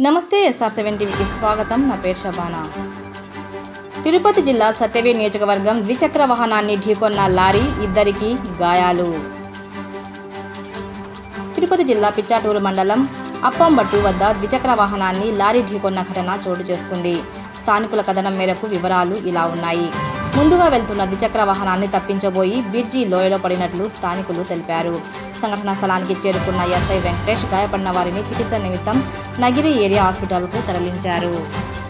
నమస్తే SR seven టీవీకి స్వాగతం నా పేరు షబానా తిరుపతి జిల్లా సత్యవేడ్ నియోజకవర్గం ద్విచక్ర వాహనాన్ని ఢీకొన్న లారీ ఇద్దరికి గాయాలు తిరుపతి జిల్లా పిచ్చాటూరు మండలం అప్పంబట్టు వద్ద ద్విచక్ర వాహనాన్ని లారీ ఢీకొన్న ఘటన చోటు చేసుకుంది స్థానికుల కథనం మేరకు వివరాలు ఇలా ఉన్నాయి ముందుగా వెళ్తున్న ద్విచక్ర వాహనాన్ని తప్పించబోయి బిడ్జి లోయలో పడినట్లు స్థానికులు తెలిపారు సంఘటనా స్థలానికి చేరుకున్న ఎస్ఐ వెంకటేష్ గాయపడిన వారిని చికిత్స నిమిత్తం నగిరి ఏరియా హాస్పిటల్కు తరలించారు